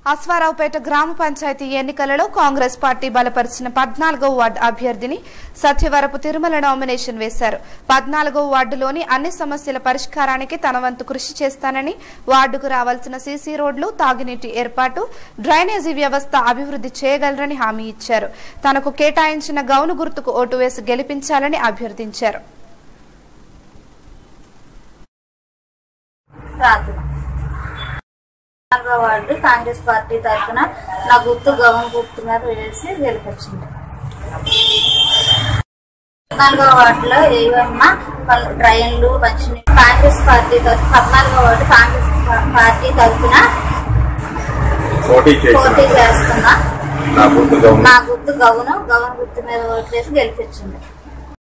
అశ్వారావుపేట గ్రామ పంచాయతీ ఎన్నికలలో కాంగ్రెస్ పార్టీ బలపరిచిన పద్నాలుగో వార్డు అభ్యర్థిని సత్యవరపు తిరుమల నామినేషన్ వేశారు పద్నాలుగో వార్డులోని అన్ని సమస్యల పరిష్కారానికి తన వంతు కృషి చేస్తానని వార్డుకు రావాల్సిన సీసీ రోడ్లు తాగునీటి ఏర్పాటు డ్రైనేజీ వ్యవస్థ అభివృద్ధి చేయగలరని హామీ ఇచ్చారు తనకు కేటాయించిన గౌను గుర్తుకు ఓటు వేసి గెలిపించాలని అభ్యర్థించారు ప్రార్థన నాలుగో వార్డు కాంగ్రెస్ పార్టీ తరఫున నా గుర్తు గౌన్ గుర్తు మీద వేసి గెలిపించింది పద్నాలుగో వార్డులో ఏమన్నా పలు ట్రైన్లు మంచి కాంగ్రెస్ పార్టీ తరఫు పద్నాలుగో వార్డు కాంగ్రెస్ పా- పార్టీ తరఫున పోటీ పోటీ చేసిన చేస్తున్నా నా గుర్తు గౌరవం నా గుర్తు గౌను గౌన్ గుర్తు మీద ఓటు వేసి గెలిపించింది